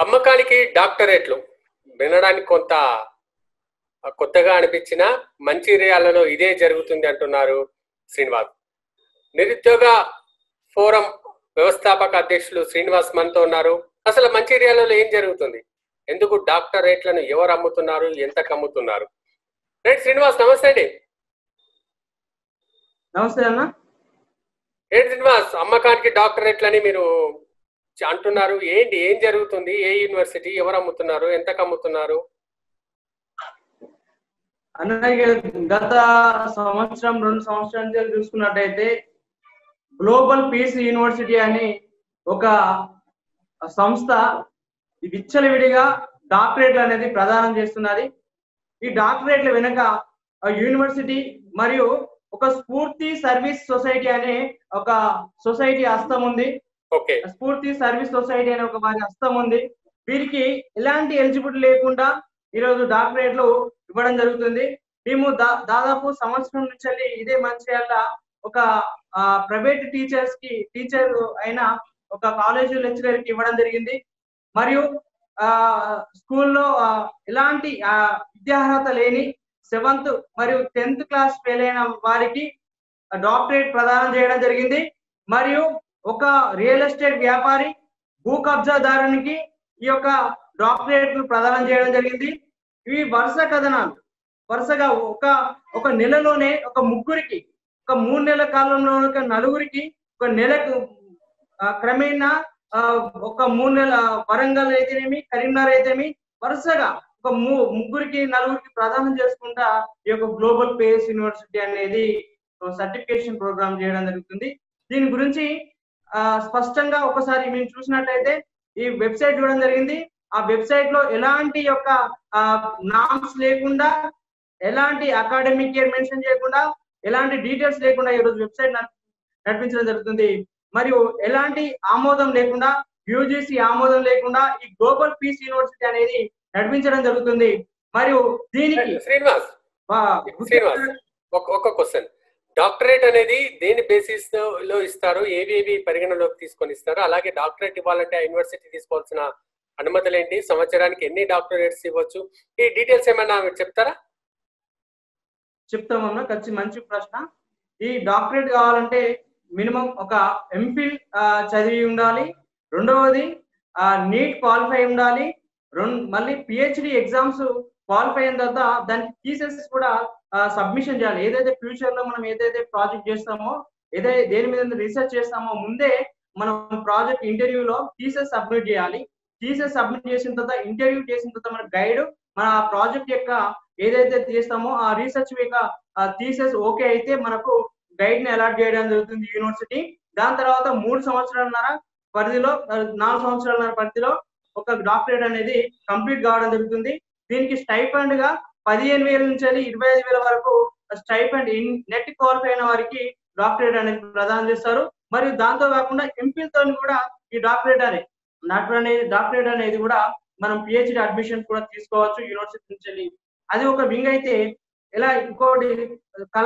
అమ్మకానికి డాక్టరేట్లు వినడానికి కొంత కొత్తగా అనిపించిన మంచిర్యాలలో ఇదే జరుగుతుంది అంటున్నారు శ్రీనివాస్ నిరుద్యోగ ఫోరం వ్యవస్థాపక అధ్యక్షులు శ్రీనివాస్ మనతో ఉన్నారు అసలు మంచిర్యాలలో ఏం జరుగుతుంది ఎందుకు డాక్టరేట్లను ఎవరు అమ్ముతున్నారు ఎంతకు అమ్ముతున్నారు రైట్ శ్రీనివాస్ నమస్తే అండి నమస్తే అన్న ఏంటి శ్రీనివాస్ అమ్మకానికి డాక్టరేట్లని మీరు చ- అంటున్నారు ఏంటి ఏం జరుగుతుంది ఏ యూనివర్సిటీ ఎవరు అమ్ముతున్నారు ఎంతకు అమ్ముతున్నారు అన్నయ్య గత సంవత్సరం రెండు సంవత్సరాల నుంచి చూసుకున్నట్టయితే గ్లోబల్ పీస్ యూనివర్సిటీ అని ఒక సంస్థ విచ్చలవిడిగా డాక్టరేట్లు అనేది ప్రదానం చేస్తున్నది ఈ డాక్టరేట్ల వెనుక ఆ యూనివర్సిటీ మరియు ఒక స్ఫూర్తి సర్వీస్ సొసైటీ అనే ఒక సొసైటీ హస్తం ఉంది ఓకే స్ఫూర్తి సర్వీస్ సొసైటీ అనే ఒక వారి హస్తం ఉంది వీరికి ఎలాంటి ఎలిజిబిలిటీ లేకుండా ఈరోజు డాక్టరేట్లు ఇవ్వడం జరుగుతుంది మేము దా- దాదాపు సంవత్సరం నుంచి వెళ్ళి ఇదే మంచిర్యాల ఒక ప్రైవేట్ టీచర్స్ కి టీచర్ అయిన ఒక కాలేజ్ లెక్చరర్ కి ఇవ్వడం జరిగింది మరియు ఆ స్కూల్లో ఆ, ఎలాంటి ఆ, విద్యార్హత లేని సెవెంత్ మరియు టెన్త్ క్లాస్ ఫెయిల్ అయిన వారికి డాక్టరేట్ ప్రదానం చేయడం జరిగింది మరియు ఒక రియల్ ఎస్టేట్ వ్యాపారి భూ కబ్జాదారునికి ఈ యొక్క డాక్టరేట్లు ప్రదానం చేయడం జరిగింది ఇవి వరుస కథనాలు వరుసగా ఒక ఒక నెలలోనే ఒక ముగ్గురికి ఒక మూడు నెలల కాలంలో ఒక నలుగురికి ఒక నెలకు ఆ, క్రమేణా ఆ, ఒక మూడు నెలల వరంగల్ అయితేనేమి కరీంనగర్ అయితేనేమి వరుసగా ఒక ము ముగ్గురికి నలుగురికి ప్రదానం చేసుకుంటా ఈ యొక్క గ్లోబల్ పేస్ యూనివర్సిటీ అనేది సర్టిఫికేషన్ ప్రోగ్రామ్ చేయడం జరుగుతుంది దీని గురించి ఆ, స్పష్టంగా ఒకసారి మేము చూసినట్లయితే ఈ వెబ్సైట్ చూడడం జరిగింది ఆ వెబ్సైట్ లో ఎలాంటి యొక్క నామ్స్ లేకుండా ఎలాంటి అకాడమిక్ ఇయర్ మెన్షన్ చేయకుండా ఎలాంటి డీటెయిల్స్ లేకుండా ఈరోజు వెబ్సైట్ నడిపించడం జరుగుతుంది మరియు ఎలాంటి ఆమోదం లేకుండా యూజీసీ ఆమోదం లేకుండా ఈ గ్లోబల్ పీస్ యూనివర్సిటీ అనేది నడిపించడం జరుగుతుంది మరియు దీనికి శ్రీనివాస్ వా- శ్రీనివాస్ ఒక ఒక క్వశ్చన్ డాక్టరేట్ అనేది దేని బేసిస్ లో ఇస్తారు ఏవేవి పరిగణలోకి తీసుకొని ఇస్తారు అలాగే డాక్టరేట్ ఇవ్వాలంటే ఆ యూనివర్సిటీ తీసుకోవాల్సిన అనుమతులు ఏంటి సంవత్సరానికి ఎన్ని డాక్టరేట్స్ ఇవ్వచ్చు ఈ డీటెయిల్స్ ఏమైనా మీరు చెప్తారా చెప్తామన్నా ఖచ్చితంగా మంచి ప్రశ్న ఈ డాక్టరేట్ కావాలంటే మినిమం ఒక ఎంఫిల్ చదివి ఉండాలి రెండవది నీట్ క్వాలిఫై ఉండాలి రెండు మళ్ళీ పిహెచ్డి ఎగ్జామ్స్ క్వాలిఫై అయిన తర్వాత దానికి థీసెస్ కూడా సబ్మిషన్ చేయాలి ఏదైతే ఫ్యూచర్ లో మనం ఏదైతే ప్రాజెక్ట్ చేస్తామో ఏదైతే దేని మీద రీసెర్చ్ చేస్తామో ముందే మనం ప్రాజెక్ట్ ఇంటర్వ్యూలో థీసెస్ సబ్మిట్ చేయాలి థీసెస్ సబ్మిట్ చేసిన తర్వాత ఇంటర్వ్యూ చేసిన తర్వాత మన గైడ్ మన ప్రాజెక్ట్ యొక్క ఏదైతే చేస్తామో ఆ రీసెర్చ్ యొక్క థీసెస్ ఓకే అయితే మనకు గైడ్ ని అలాట్ చేయడం జరుగుతుంది యూనివర్సిటీ దాని తర్వాత మూడు సంవత్సరాలన్నర పరిధిలో ఆ, నాలుగు సంవత్సరాలన్నర పరిధిలో ఒక డాక్టరేట్ అనేది కంప్లీట్ కావడం జరుగుతుంది దీనికి స్టైఫండ్ గా పదిహేను వేల నుంచి వెళ్ళి ఇరవై ఐదు వేల వరకు స్టైఫండ్ నెట్ క్వాలిఫై అయిన వారికి డాక్టరేట్ అనేది ప్రదానం చేస్తారు మరియు దాంతో కాకుండా ఎంపీల్ తోని కూడా ఈ డాక్టరేట్ అనేది డాక్టర్ అనేది డాక్టరేట్ అనేది కూడా మనం పిహెచ్డి అడ్మిషన్ కూడా తీసుకోవచ్చు యూనివర్సిటీ నుంచి వెళ్ళి అది ఒక వింగ్ అయితే ఇలా ఇంకోటి కళ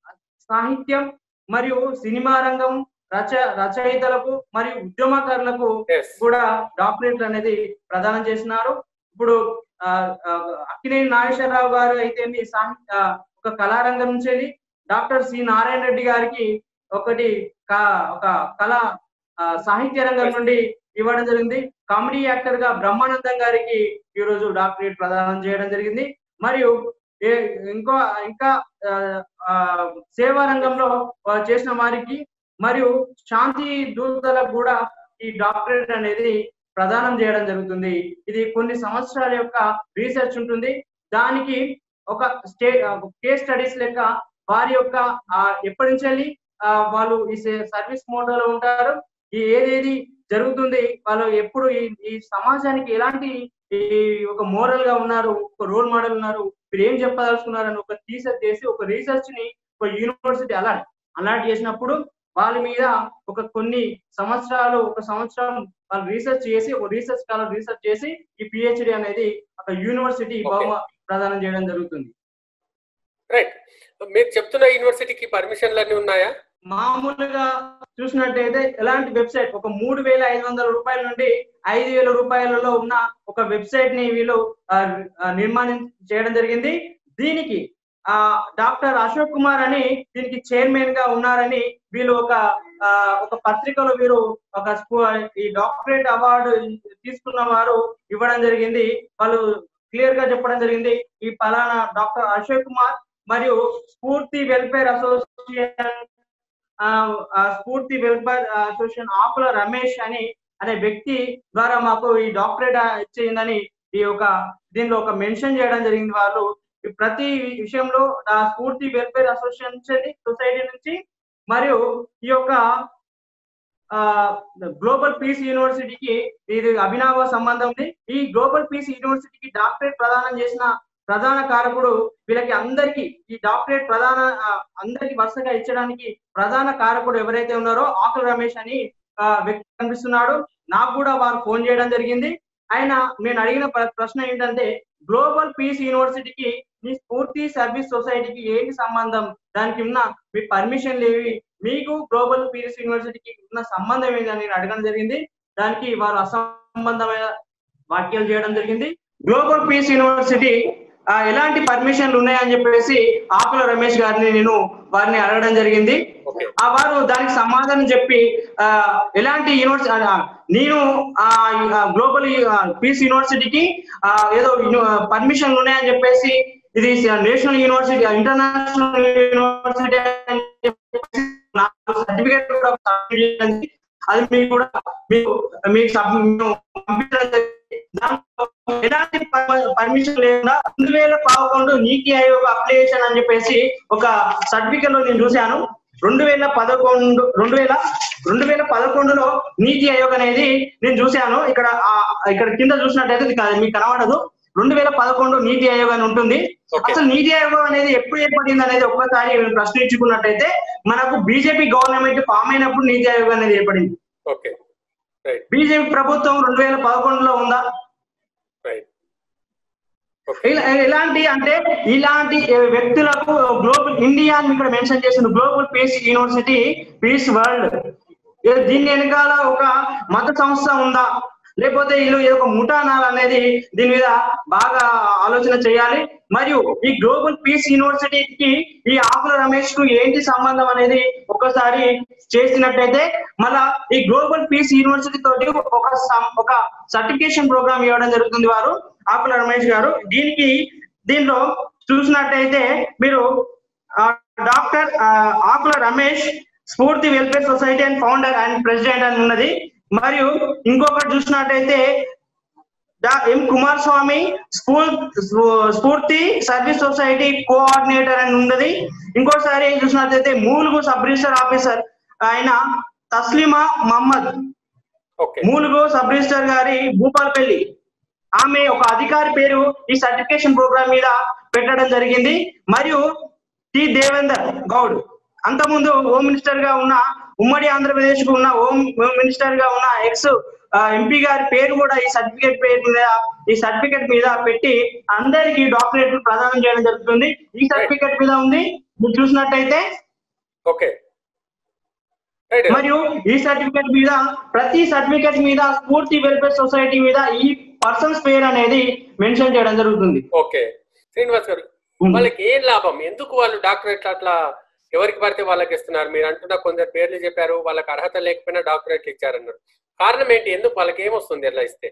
సాహిత్యం మరియు సినిమా రంగం రచ రచయితలకు మరియు ఉద్యమకారులకు ఎస్ కూడా డాక్టరేట్ అనేది ప్రదానం చేసినారు ఇప్పుడు ఆ, ఆ, అక్కినేని నాగేశ్వరరావు గారు అయితే మీ సాహిత్య ఆ, ఒక కళారంగం నుంచి వెళ్ళి డాక్టర్ సి నారాయణ రెడ్డి గారికి ఒకటి క- ఒక కళ ఆ, సాహిత్య రంగం నుండి ఇవ్వడం జరిగింది కామెడీ యాక్టర్ గా బ్రహ్మానందం గారికి ఈ రోజు డాక్టరేట్ ప్రదానం చేయడం జరిగింది మరియు ఏ- ఇంకో ఇంకా ఆ, ఆ, సేవా రంగంలో ఆ, చేసిన వారికి మరియు శాంతి దూతలకు కూడా ఈ డాక్టరేట్ అనేది ప్రదానం చేయడం జరుగుతుంది ఇది కొన్ని సంవత్సరాల యొక్క రీసెర్చ్ ఉంటుంది దానికి ఒక స్టే కేస్ స్టడీస్ లెక్క వారి యొక్క ఆ, ఎప్పటి నుంచి వెళ్ళి ఆ, వాళ్ళు ఈ సర్వీస్ మోడల్ ఉంటారు ఈ ఏదేది జరుగుతుంది వాళ్ళు ఎప్పుడు ఈ ఈ సమాజానికి ఎలాంటి ఈ ఒక మోరల్ గా ఉన్నారు ఒక రోల్ మోడల్ ఉన్నారు మీరు ఏం చెప్పదలుచుకున్నారు అని ఒక రీసెర్చ్ చేసి ఒక రీసెర్చ్ ని ఒక యూనివర్సిటీ అలాట్ అలాట్ చేసినప్పుడు వాళ్ళ మీద ఒక కొన్ని సంవత్సరాలు ఒక సంవత్సరం వాళ్ళు రీసెర్చ్ చేసి ఒక రీసెర్చ్ స్కాలర్ రీసెర్చ్ చేసి ఈ పిహెచ్డి అనేది ఒక యూనివర్సిటీ Okay. బహుమ ప్రదానం చేయడం జరుగుతుంది రైట్ మీరు చెప్తున్న యూనివర్సిటీకి పర్మిషన్లు అన్ని ఉన్నాయా మామూలుగా చూసినట్టయితే ఎలాంటి వెబ్సైట్ ఒక మూడు వేల ఐదు వందల రూపాయల నుండి ఐదు వేల రూపాయలలో ఉన్న ఒక వెబ్సైట్ ని వీళ్ళు ఆ, ఆ, నిర్మాణం చేయడం జరిగింది దీనికి ఆ డాక్టర్ అశోక్ కుమార్ అని దీనికి చైర్మన్ గా ఉన్నారని వీళ్ళు ఒక ఆ, ఒక పత్రికలో వీరు ఒక స్కూ- ఈ డాక్టరేట్ అవార్డు తీసుకున్న వారు ఇవ్వడం జరిగింది వాళ్ళు క్లియర్ గా చెప్పడం జరిగింది ఈ పలానా డాక్టర్ అశోక్ కుమార్ మరియు స్ఫూర్తి వెల్ఫేర్ అసోసియేషన్ ఆ, ఆ, స్ఫూర్తి వెల్ఫేర్ అసోసియేషన్ ఆకుల రమేష్ అని అనే వ్యక్తి ద్వారా మాకు ఈ డాక్టరేట్ ఇచ్చిందని ఈ యొక్క దీనిలో ఒక మెన్షన్ చేయడం జరిగింది వాళ్ళు ఈ ప్రతి విషయంలో ఆ స్ఫూర్తి వెల్ఫేర్ అసోసియేషన్ సొసైటీ నుంచి మరియు ఈ యొక్క ఆ గ్లోబల్ పీస్ యూనివర్సిటీకి ఇది అభినవ సంబంధం ఉంది ఈ గ్లోబల్ పీస్ యూనివర్సిటీకి డాక్టరేట్ ప్రదానం చేసిన ప్రధాన కారకుడు వీళ్ళకి అందరికి ఈ డాక్టరేట్ ప్రధాన ఆ, అందరికి వరుసగా ఇచ్చడానికి ప్రధాన కారకుడు ఎవరైతే ఉన్నారో ఆకుల రమేష్ అని ఆ, వ్యక్తి కనిపిస్తున్నాడు నాకు కూడా వారు ఫోన్ చేయడం జరిగింది ఆయన నేను అడిగిన ప్ర- ప్రశ్న ఏంటంటే గ్లోబల్ పీస్ యూనివర్సిటీకి మీ స్ఫూర్తి సర్వీస్ సొసైటీకి ఏంటి సంబంధం దానికి ఉన్న మీ పర్మిషన్ లేవి మీకు గ్లోబల్ పీస్ యూనివర్సిటీకి ఉన్న సంబంధం ఏంటని నేను అడగడం జరిగింది దానికి వారు అసంబంధమైన వ్యాఖ్యలు చేయడం జరిగింది గ్లోబల్ పీస్ యూనివర్సిటీ ఆ, ఎలాంటి పర్మిషన్లు ఉన్నాయని చెప్పేసి ఆకుల రమేష్ గారిని నేను వారిని అడగడం జరిగింది ఓకే ఆ వారు దానికి సమాధానం చెప్పి ఆ, ఎలాంటి యూనివర్సిటీ నేను ఆ గ్లోబల్ పీస్ యూనివర్సిటీకి ఆ, ఏదో పర్మిషన్లు ఉన్నాయని చెప్పేసి ఇది నేషనల్ యూనివర్సిటీ ఇంటర్నేషనల్ యూనివర్సిటీ అని చెప్పేసి నాకు సర్టిఫికేట్ కూడా submit చేయడం జరిగింది. అది మీకు కూడా మీకు మీకు సబ్- మేము పంపించడం జరిగింది. దాంట్లో ఎలాంటి పర్మిషన్ లేకుండా రెండు వేల పదకొండు నీతి ఆయోగ్ అప్లికేషన్ అని చెప్పేసి ఒక సర్టిఫికేట్ లో నేను చూశాను రెండు వేల పదకొండు రెండు వేల రెండు వేల పదకొండులో నీతి ఆయోగ్ అనేది నేను చూశాను ఇక్కడ ఆ- ఇక్కడ కింద చూసినట్టయితే ఇది కాదు, మీకు కనబడదు రెండు వేల పదకొండు నీతి ఆయోగ్ అని ఉంటుంది Okay. అసలు నీతి ఆయోగ్ అనేది ఎప్పుడు ఏర్పడింది అనేది ఒక్కసారి ప్రశ్నించుకున్నట్టయితే మనకు బీజేపీ గవర్నమెంట్ ఫామ్ అయినప్పుడు నీతి ఆయోగ్ అనేది ఏర్పడింది ఓకే రైట్ బీజేపీ ప్రభుత్వం రెండు వేల పదకొండులో ఉందా రైట్ ఓకే ఇలా- ఎలాంటి అంటే ఇలాంటి ఏ, వ్యక్తులకు గ్లోబల్ ఇండియా అని ఇక్కడ మెన్షన్ చేసిన global peace university peace world ఏ, దీని వెనకాల ఒక మత సంస్థ ఉందా లేకపోతే వీళ్ళు ఏదో ఒక ముఠానాలు అనేది దీని మీద బాగా ఆలోచన చేయాలి మరియు ఈ గ్లోబల్ పీస్ యూనివర్సిటీకి ఈ ఆకుల రమేష్ కు ఏంటి సంబంధం అనేది ఒకసారి చేసినట్టయితే మళ్ళా ఈ గ్లోబల్ పీస్ యూనివర్సిటీ తోటి ఒక సం- ఒక సర్టిఫికేషన్ ప్రోగ్రామ్ ఇవ్వడం జరుగుతుంది వారు ఆకుల రమేష్ గారు దీనికి దీనిలో చూసినట్టయితే మీరు ఆ, డాక్టర్ ఆ, Akula Ramesh Spoorthi welfare society and founder and president అని ఉన్నది మరియు ఇంకొకటి చూసినట్టయితే డా- ఎం కుమార్ స్వామి స్ఫూర్ స్ఫూ- స్ఫూర్తి సర్వీస్ సొసైటీ కోఆర్డినేటర్ అని ఉన్నది ఇంకోసారి చూసినట్టయితే మూలుగు సబ్ రిజిస్టర్ ఆఫీసర్ ఆయన Taslima Mohammed okay Mulugu sub registrar గారి భూపాలపల్లి ఆమె ఒక అధికారి పేరు ఈ సర్టిఫికేషన్ ప్రోగ్రామ్ మీద పెట్టడం జరిగింది మరియు టి దేవేందర్ గౌడ్ అంతకుముందు హోమ్ మినిస్టర్ గా ఉన్న ఉమ్మడి ఆంధ్రప్రదేశ్ కు ఉన్న హోమ్ హోమ్ మినిస్టర్ గా ఉన్న ఎక్స్ ఎంపీ గారి పేరు కూడా ఈ సర్టిఫికేట్ పేరు మీద ఈ సర్టిఫికేట్ మీద పెట్టి అందరికి డాక్టరేట్ ప్రదానం చేయడం జరుగుతుంది ఈ సర్టిఫికేట్ మీద ఉంది మీరు చూసినట్టయితే ఓకే రైట్ మరియు ఈ సర్టిఫికేట్ మీద ప్రతి సర్టిఫికేట్ మీద స్ఫూర్తి వెల్ఫేర్ సొసైటీ మీద ఈ పర్సన్స్ పేరు అనేది మెన్షన్ చేయడం జరుగుతుంది ఓకే శ్రీనివాస్ గారు ఉంది. వాళ్ళకి ఏం లాభం ఎందుకు వాళ్ళు డాక్టరేట్లు అట్లా ఎవరికి పడితే వాళ్ళకి ఇస్తున్నారు మీరు అంటున్న కొందరు పేర్లు చెప్పారు వాళ్ళకి అర్హత లేకపోయినా డాక్టరేట్లు ఇచ్చారన్నారు కారణం ఏంటి ఎందుకు వాళ్ళకి ఏమొస్తుంది ఎలా ఇస్తే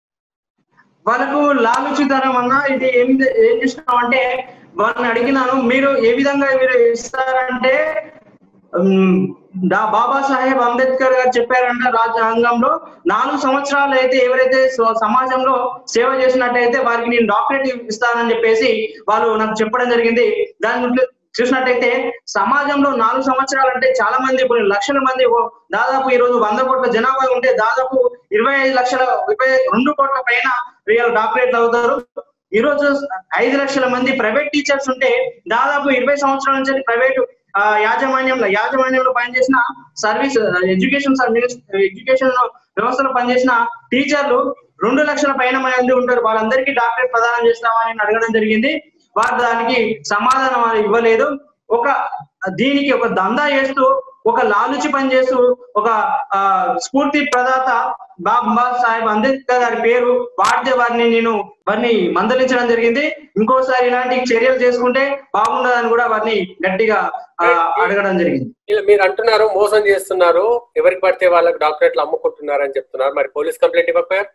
వాళ్ళకు లాలుచితనం అన్న ఇది ఏం ఏం చేస్తున్నాం అంటే వాళ్ళని అడిగినాను మీరు ఏ విధంగా మీరు ఇస్తారంటే ఉమ్, డా- బాబాసాహెబ్ అంబేద్కర్ గారు చెప్పారంట రాజ్యాంగంలో నాలుగు సంవత్సరాలు అయితే ఎవరైతే స్వ- సమాజంలో సేవ చేసినట్టయితే వారికి నేను డాక్టరేట్ ఇస్తానని చెప్పేసి వాళ్ళు నాకు చెప్పడం జరిగింది దాని గురించి చూసినట్టయితే సమాజంలో నాలుగు సంవత్సరాలు అంటే చాలా మంది కొన్ని లక్షల మంది ఓ దాదాపు ఈ రోజు వంద కోట్ల జనాభా ఉంటే దాదాపు ఇరవై ఐదు లక్షల ఇరవై రెండు కోట్ల పైన రియల్ డాక్టరేట్లు అవుతారు ఈ రోజు ఐదు లక్షల మంది ప్రైవేట్ టీచర్స్ ఉంటే దాదాపు ఇరవై సంవత్సరాల నుంచి ప్రైవేట్ యాజమాన్యంలో యాజమాన్యంలో పనిచేసిన సర్వీస్ ఎడ్యుకేషన్ ఎడ్యుకేషన్ వ్యవస్థలో పనిచేసిన టీచర్లు రెండు లక్షల పైన మంది ఉంటారు వాళ్ళందరికీ డాక్టరేట్ ప్రదానం చేస్తామని నేను అడగడం జరిగింది వారు దానికి సమాధానం ఇవ్వలేదు ఒక దీనికి ఒక దందా చేస్తూ ఒక లాలుచి పనిచేస్తూ ఒక ఆ, స్ఫూర్తి ప్రదాత బాబా సాహెబ్ అంబేద్కర్ గారి పేరు వాడితే వారిని నేను వారిని మందలించడం జరిగింది ఇంకోసారి ఇలాంటి చర్యలు చేసుకుంటే బాగుండదని కూడా వారిని గట్టిగా ఆ, అడగడం జరిగింది ఇలా మీరు అంటున్నారు మోసం చేస్తున్నారు ఎవరికి పడితే వాళ్ళకి డాక్టరేట్లు అమ్ముకుంటున్నారు అని చెప్తున్నారు మరి పోలీస్ కంప్లైంట్ ఇవ్వకపోయారు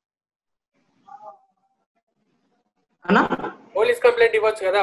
అన్నా పోలీస్ కంప్లైంట్ ఇవ్వచ్చు కదా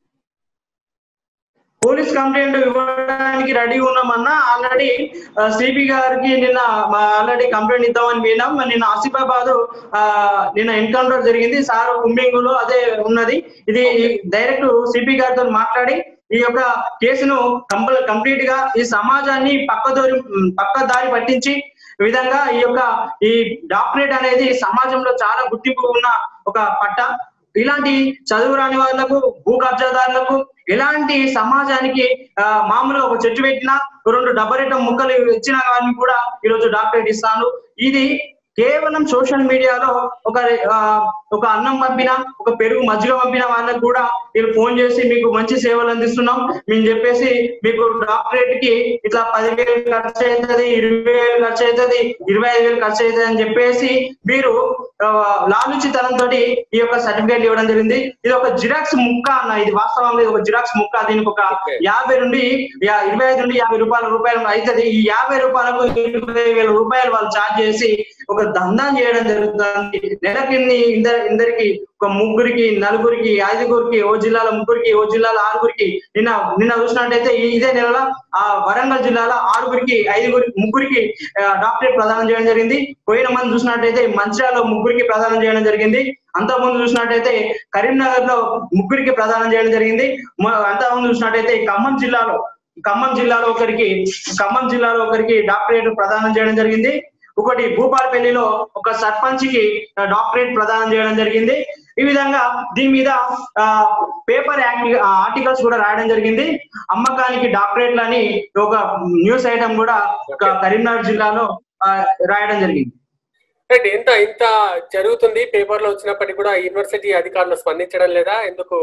పోలీస్ కంప్లైంట్ ఇవ్వడానికి రెడీ ఉన్నామన్నా ఆల్రెడీ సిపి గారికి నిన్న ఆల్రెడీ కంప్లైంట్ ఇద్దామని పోయినాం మరి నిన్న ఆసిఫాబాద్ ఆ, నిన్న ఎన్కౌంటర్ జరిగింది సార్ కుమ్మింగ్ లో అదే ఉన్నది ఇది డైరెక్ట్ సిపి గారితో మాట్లాడి ఈ యొక్క కేసును కంపల్ కంప్లీట్ గా ఈ సమాజాన్ని పక్కదోరి పక్క దారి పట్టించి ఈ విధంగా ఈ యొక్క ఈ డాక్టరేట్ అనేది సమాజంలో చాలా గుర్తింపు ఉన్న ఒక పట్ట ఇలాంటి చదువు రాని వాళ్ళకు భూ కబ్జాదారులకు ఎలాంటి సమాజానికి ఆ, మామూలుగా ఒక చెట్టు పెట్టినా రెండు డబ్బరెట్ట ముక్కలు ఇచ్చిన వాళ్ళని కూడా ఈరోజు డాక్టరేట్ ఇస్తాను ఇది కేవలం సోషల్ మీడియాలో ఒక ఆ, ఒక అన్నం పంపిన ఒక పెరుగు మజ్జిగ పంపిన వాళ్ళకి కూడా వీళ్ళు ఫోన్ చేసి మీకు మంచి సేవలు అందిస్తున్నాం మేము చెప్పేసి మీకు డాక్టరేట్ కి ఇట్లా పదివేలు ఖర్చు అవుతుంది ఇరవై వేలు ఖర్చు అవుతుంది ఇరవై ఐదు వేలు ఖర్చు అవుతుంది అని చెప్పేసి మీరు ఆ, లాలుచితనంతో ఈ యొక్క సర్టిఫికేట్ ఇవ్వడం జరిగింది ఇది ఒక జిరాక్స్ ముక్క అన్న ఇది వాస్తవంగా ఇది ఒక జిరాక్స్ ముక్క దీనికి ఒక Okay. యాభై నుండి యా- ఇరవై ఐదు నుండి యాభై రూపాయల రూపాయలు అవుతుంది ఈ యాభై రూపాయలకు ఇరవై వేల రూపాయలు వాళ్ళు ఛార్జ్ చేసి ఒక దందాం చేయడం జరుగుతుంది నెలకి ఇందరి ఇందరికి ఒక ముగ్గురికి నలుగురికి ఐదుగురికి ఓ జిల్లాలో ముగ్గురికి ఓ జిల్లాలో ఆరుగురికి నిన్న నిన్న చూసినట్టయితే ఈ- ఇదే నెలలో ఆ వరంగల్ జిల్లాలో ఆరుగురికి ఐదుగురికి ముగ్గురికి ఆ, డాక్టరేట్ ప్రదానం చేయడం జరిగింది పోయిన మంది చూసినట్టయితే మంచిర్యాలలో ముగ్గురికి ప్రదానం చేయడం జరిగింది అంతకుముందు చూసినట్టయితే కరీంనగర్ లో ముగ్గురికి ప్రదానం చేయడం జరిగింది మ- అంతకుముందు చూసినట్టయితే ఖమ్మం జిల్లాలో ఖమ్మం జిల్లాలో ఒకరికి ఖమ్మం జిల్లాలో ఒకరికి డాక్టరేట్ ప్రదానం చేయడం జరిగింది ఒకటి భూపాలపల్లిలో ఒక సర్పంచ్ కి డాక్టరేట్ ప్రదానం చేయడం జరిగింది ఈ విధంగా దీని మీద పేపర్ ఆర్టికల్స్ కూడా రాయడం జరిగింది అమ్మకానికి డాక్టరేట్లు అని ఒక న్యూస్ ఐటమ్ కూడా ఒక కరీంనగర్ జిల్లాలో ఆ, రాయడం జరిగింది రైట్ ఇంత ఇంత జరుగుతుంది పేపర్ లో వచ్చినప్పటికీ కూడా యూనివర్సిటీ అధికారులు స్పందించడం లేదా ఎందుకు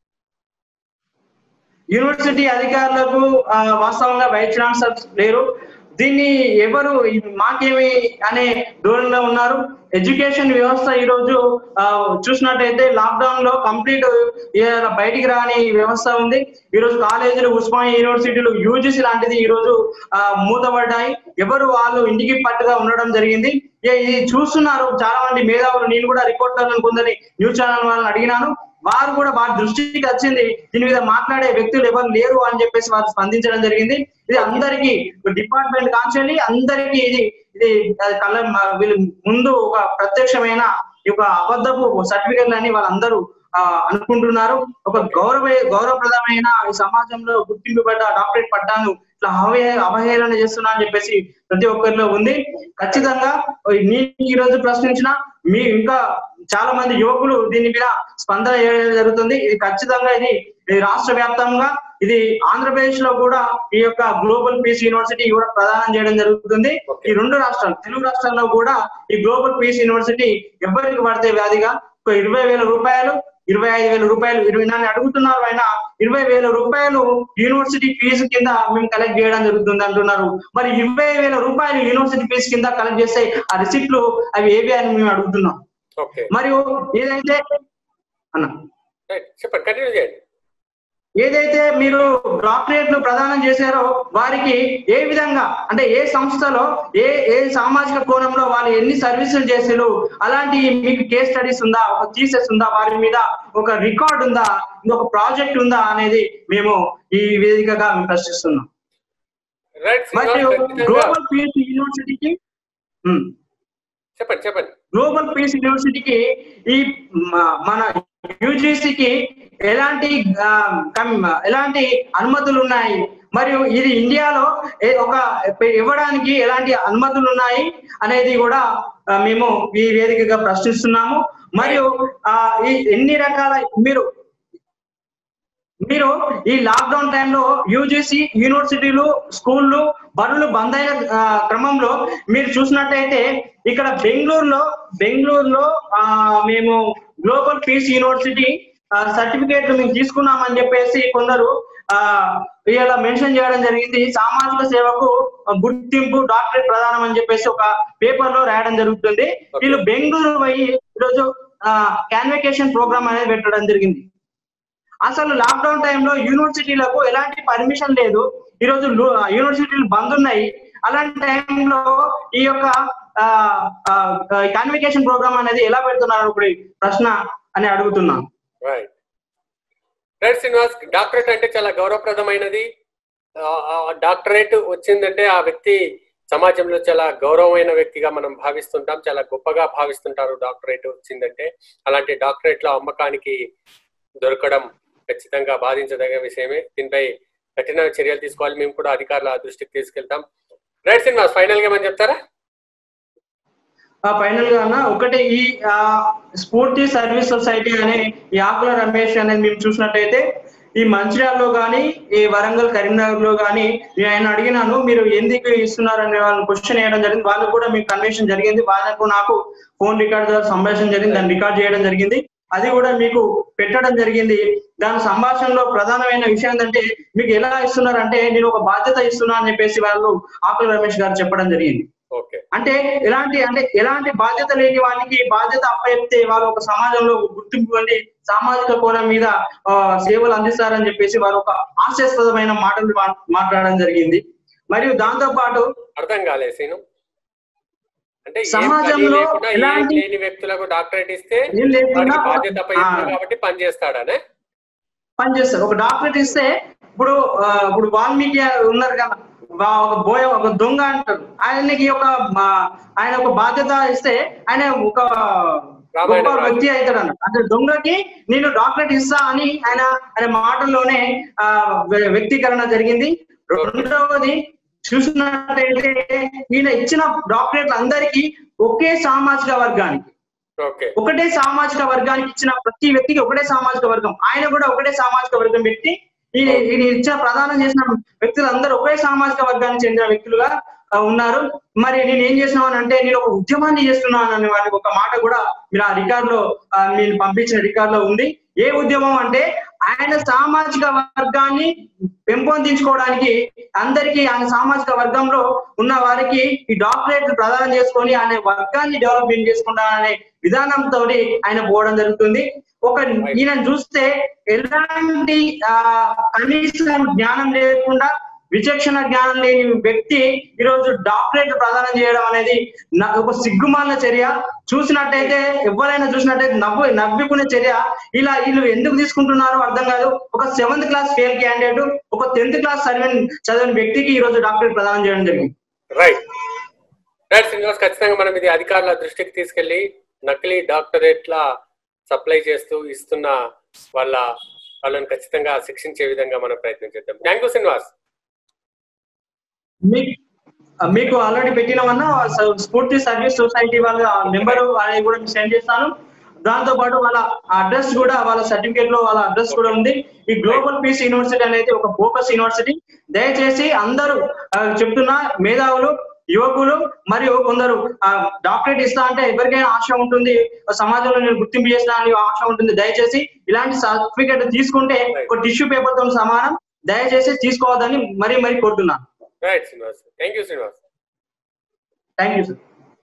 యూనివర్సిటీ అధికారులకు ఆ, వాస్తవంగా వైస్ ఛాన్సలర్స్ లేరు దీన్ని ఎవరు మాకేమి అనే ధోరణిలో ఉన్నారు ఎడ్యుకేషన్ వ్యవస్థ ఈ రోజు ఆ, చూసినట్టయితే లాక్డౌన్ లో కంప్లీట్ బయటికి రాని వ్యవస్థ ఉంది ఈ రోజు కాలేజీలు ఉస్మానియా యూనివర్సిటీలు యూజీసీ లాంటిది ఈ రోజు ఆ, మూతపడ్డాయి ఎవరు వాళ్ళు ఇంటికి పట్టుగా ఉండడం జరిగింది ఏ- ఇది చూస్తున్నారు చాలా మంది మేధావులు నేను కూడా రిపోర్టర్లను కొందరి న్యూస్ ఛానల్ వాళ్ళని అడిగినాను వారు కూడా వారి దృష్టికి వచ్చింది దీని మీద మాట్లాడే వ్యక్తులు ఎవరు లేరు అని చెప్పేసి వారు స్పందించడం జరిగింది ఇది అందరికి డిపార్ట్మెంట్ కాన్షియల్లీ అందరికి ఇది ఇది అది కళ్ళ మ- వీళ్ళు ముందు ఒక ప్రత్యక్షమైన ఈ యొక్క అబద్ధపు సర్టిఫికెట్లు అని వాళ్ళందరూ ఆ, అనుకుంటున్నారు ఒక గౌరవ గౌరవప్రదమైన ఈ సమాజంలో గుర్తింపుబడ్డ డాక్టరేట్ పట్టాను ఇట్లా అవహే అవహేళన చేస్తున్నా అని చెప్పేసి ప్రతి ఒక్కరిలో ఉంది ఖచ్చితంగా నేను ఈ రోజు ప్రశ్నించిన మీ ఇంకా చాలా మంది యువకులు దీని మీద స్పందన చేయడం జరుగుతుంది ఇది ఖచ్చితంగా ఇది ఇది రాష్ట్ర వ్యాప్తంగా ఇది ఆంధ్రప్రదేశ్ లో కూడా ఈ యొక్క గ్లోబల్ పీస్ యూనివర్సిటీ కూడా ప్రదానం చేయడం జరుగుతుంది ఈ రెండు రాష్ట్రాలు తెలుగు రాష్ట్రాల్లో కూడా ఈ గ్లోబల్ పీస్ యూనివర్సిటీ ఎవరికి పడితే వ్యాధిగా ఒక ఇరవై వేల రూపాయలు ఇరవై ఐదు వేల రూపాయలు ఇరవై నన్ను అడుగుతున్నారు ఆయన ఇరవై వేల రూపాయలు యూనివర్సిటీ ఫీజు కింద మేము కలెక్ట్ చేయడం జరుగుతుంది అంటున్నారు మరి ఇరవై వేల రూపాయలు యూనివర్సిటీ ఫీజు కింద కలెక్ట్ చేస్తే ఆ రిసిప్ట్లు అవి ఏవి అని మేము అడుగుతున్నాం ఓకే మరియు ఏదైతే అన్న రైట్ చెప్పండి కంటిన్యూ చేయండి ఏదైతే మీరు డాక్టరేట్లు ప్రదానం చేశారో వారికి ఏ విధంగా అంటే ఏ సంస్థలో ఏ ఏ సామాజిక కోణంలో వాళ్ళు ఎన్ని సర్వీసులు చేసారు అలాంటి మీకు కేస్ స్టడీస్ ఉందా ఒక థీసెస్ ఉందా వారి మీద ఒక రికార్డ్ ఉందా ఇంకొక ప్రాజెక్ట్ ఉందా అనేది మేము ఈ వేదికగా మేము ప్రశ్నిస్తున్నాం రైట్ మరియు ఖచ్చితంగా గ్లోబల్ పీస్ యూనివర్సిటీకి ఉమ్. చెప్పండి చెప్పండి గ్లోబల్ పీస్ యూనివర్సిటీకి ఈ మ- మన యూజీసీకి ఎలాంటి ఆ, కమ్- ఎలాంటి అనుమతులు ఉన్నాయి మరియు ఇది ఇండియాలో ఏ- ఒక ఇవ్వడానికి ఎలాంటి అనుమతులు ఉన్నాయి అనేది కూడా ఆ, మేము ఈ వేదికగా ప్రశ్నిస్తున్నాము మరియు ఆ ఈ ఎన్ని రకాల మీరు మీరు ఈ లాక్డౌన్ టైంలో యూజీసీ యూనివర్సిటీలు స్కూళ్ళు బడులు బంద్ అయిన ఆ, క్రమంలో మీరు చూసినట్టయితే ఇక్కడ బెంగళూరులో బెంగళూరులో ఆ, మేము గ్లోబల్ పీస్ యూనివర్సిటీ సర్టిఫికేట్ మేము తీసుకున్నామని చెప్పేసి కొందరు ఆ ఇలా మెన్షన్ చేయడం జరిగింది సామాజిక సేవకు గుర్తింపు డాక్టరేట్ ప్రధానం అని చెప్పేసి ఒక పేపర్ లో రాయడం జరుగుతుంది వీళ్ళు బెంగళూరు పోయి ఈరోజు కాన్వకేషన్ ప్రోగ్రామ్ అనేది పెట్టడం జరిగింది అసలు లాక్డౌన్ టైంలో యూనివర్సిటీలకు ఎలాంటి పర్మిషన్ లేదు ఈ రోజు లు- యూనివర్సిటీలు బంద్ ఉన్నాయి అలాంటి టైంలో ఈ యొక్క కాన్వికేషన్ ప్రోగ్రామ్ అనేది ఎలా పెడుతున్నారు ఇప్పుడు ఈ ప్రశ్న అని అడుగుతున్నాను రైట్ రైట్ శ్రీనివాస్ డాక్టరేట్ అంటే చాలా గౌరవప్రదమైనది ఆ, ఆ డాక్టరేట్ వచ్చిందంటే ఆ వ్యక్తి సమాజంలో చాలా గౌరవమైన వ్యక్తిగా మనం భావిస్తుంటాం చాలా గొప్పగా భావిస్తుంటారు డాక్టరేట్ వచ్చిందంటే అలాంటి డాక్టరేట్ల అమ్మకానికి దొరకడం ఖచ్చితంగా బాధించదగిన విషయమే దీనిపై కఠిన చర్యలు తీసుకోవాలి మేము కూడా అధికారుల దృష్టికి తీసుకెళ్తాం రైట్ శ్రీనివాస్ ఫైనల్ గా ఏమని చెప్తారా ఫైనల్ గా అన్న ఒకటి ఈ ఆ, స్ఫూర్తి సర్వీస్ సొసైటీ అనే ఈ ఆకుల రమేష్ అనేది మేము చూసినట్టయితే ఈ మంచిర్యాలలో కానీ ఈ వరంగల్ కరీంనగర్ లో కానీ నేను ఆయన అడిగినాను మీరు ఎందుకు ఇస్తున్నారని వాళ్ళని క్వశ్చన్ వేయడం జరిగింది వాళ్ళకు కూడా మీకు కన్వెన్షన్ జరిగింది వాళ్ళకు నాకు ఫోన్ రికార్డ్ ద్వారా సంభాషణ జరిగింది దాన్ని రికార్డ్ చేయడం జరిగింది అది కూడా మీకు పెట్టడం జరిగింది దాని సంభాషణలో ప్రధానమైన విషయం ఏంటంటే మీకు ఎలా ఇస్తున్నారంటే నేను ఒక బాధ్యత ఇస్తున్నా అని చెప్పేసి వాళ్ళు ఆకుల రమేష్ గారు చెప్పడం జరిగింది ఓకే అంటే ఎలాంటి అంటే ఎలాంటి బాధ్యత లేని వాళ్ళకి బాధ్యత అప్పచెప్తే వాళ్ళు ఒక సమాజంలో గుర్తింపు పొంది సామాజిక కోణం మీద ఆ, సేవలు అందిస్తారని చెప్పేసి వారు ఒక హాస్యాస్పదమైన మాటలు మా- మాట్లాడడం జరిగింది మరియు దాంతో పాటు అర్థం కాలే సీను అంటే ఏం సమాజంలో పని లేకుండా ఏం ఎలాంటి- లేని వ్యక్తులకు డాక్టరేట్ ఇస్తే ఏం లేకుండా వాడికి బాధ్యత అప్పగించారు ఆ. కాబట్టి పని చేస్తాడనే పనిచేస్తారు ఒక డాక్టరేట్ ఇస్తే ఇప్పుడు ఆ, ఇప్పుడు వాల్మీకి ఉన్నారు కదా వా- ఒక బోయ ఒక దొంగ అంటారు ఆయనకి ఒక మా- ఆయన ఒక బాధ్యత ఇస్తే ఆయన ఒక రామాయణ గొప్ప రాజు. వ్యక్తి అవుతాడు అన్న అంటే దొంగకి నేను డాక్టరేట్ ఇస్తా అని ఆయన ఆయన మాటల్లోనే ఆ వ్య- వ్యక్తీకరణ జరిగింది రెండవది చూసినట్టయితే ఈయన ఇచ్చిన డాక్టరేట్లు అందరికీ ఒకే సామాజిక వర్గానికి ఓకే ఒకటే సామాజిక వర్గానికి ఇచ్చిన ప్రతి వ్యక్తికి ఒకటే సామాజిక వర్గం ఆయన కూడా ఒకటే సామాజిక వర్గం వ్యక్తి ఈ ఈయన ఇచ్చిన ప్రదానం చేసిన వ్యక్తులు అందరూ ఒకే సామాజిక వర్గానికి చెందిన వ్యక్తులుగా ఆ, ఉన్నారు మరి నేను ఏం చేస్తున్నాను అంటే నేను ఒక ఉద్యమాన్ని చేస్తున్నాను అనే వాళ్ళకి ఒక మాట కూడా మీరు ఆ రికార్డ్ లో ఆ, మీరు పంపించిన రికార్డ్ లో ఉంది ఏ ఉద్యమం అంటే ఆయన సామాజిక వర్గాన్ని పెంపొందించుకోవడానికి అందరికీ ఆయన సామాజిక వర్గంలో ఉన్న వారికి ఈ డాక్టరేట్ ప్రదానం చేసుకొని ఆయన వర్గాన్ని డెవలప్మెంట్ చేసుకుంటాననే విధానంతో ఆయన పోవడం జరుగుతుంది ఒక ఈయన చూస్తే ఎలాంటి ఆ కనీసం జ్ఞానం లేకుండా విచక్షణ జ్ఞానం లేని వ్యక్తి ఈరోజు డాక్టరేట్ ప్రదానం చేయడం అనేది నా- ఒక సిగ్గుమాలిన చర్య చూసినట్టయితే ఎవరైనా చూసినట్టయితే నవ్వు నవ్వుకునే చర్య ఇలా వీళ్ళు ఎందుకు తీసుకుంటున్నారో అర్థం కాదు ఒక సెవెంత్ క్లాస్ ఫెయిల్ క్యాండిడేట్ ఒక టెన్త్ క్లాస్ చదివిన చదివిన వ్యక్తికి ఈ రోజు డాక్టరేట్ ప్రదానం చేయడం జరిగింది రైట్ రైట్ శ్రీనివాస్ ఖచ్చితంగా మనం ఇది అధికారుల దృష్టికి తీసుకెళ్లి నకిలీ డాక్టరేట్ల సప్లై చేస్తూ ఇస్తున్న వాళ్ళ వాళ్ళని ఖచ్చితంగా శిక్షించే విధంగా మనం ప్రయత్నం చేద్దాం థ్యాంక్ యూ శ్రీనివాస్ మీ- మీకు ఆల్రెడీ పెట్టినామన్నా స- స్ఫూర్తి సర్వీస్ సొసైటీ వాళ్ళ నెంబర్ అనేది కూడా మీకు సెండ్ చేస్తాను దాంతో పాటు వాళ్ళ అడ్రస్ కూడా వాళ్ళ సర్టిఫికేట్ లో వాళ్ళ అడ్రస్ కూడా ఉంది ఈ గ్లోబల్ పీస్ యూనివర్సిటీ అనేది ఒక ఫోకస్ యూనివర్సిటీ దయచేసి అందరూ ఆ, చెప్తున్నా మేధావులు యువకులు మరియు కొందరు ఆ, డాక్టరేట్ ఇస్తా అంటే ఎవరికైనా ఆశ ఉంటుంది సమాజంలో నేను గుర్తింపు చేసిన అని ఆశ ఉంటుంది దయచేసి ఇలాంటి సర్టిఫికేట్ తీసుకుంటే ఒక టిష్యూ పేపర్ తో సమానం దయచేసి తీసుకోవద్దని మరీ మరీ కోరుతున్నాను right Srinivas thank you Srinivas thank you sir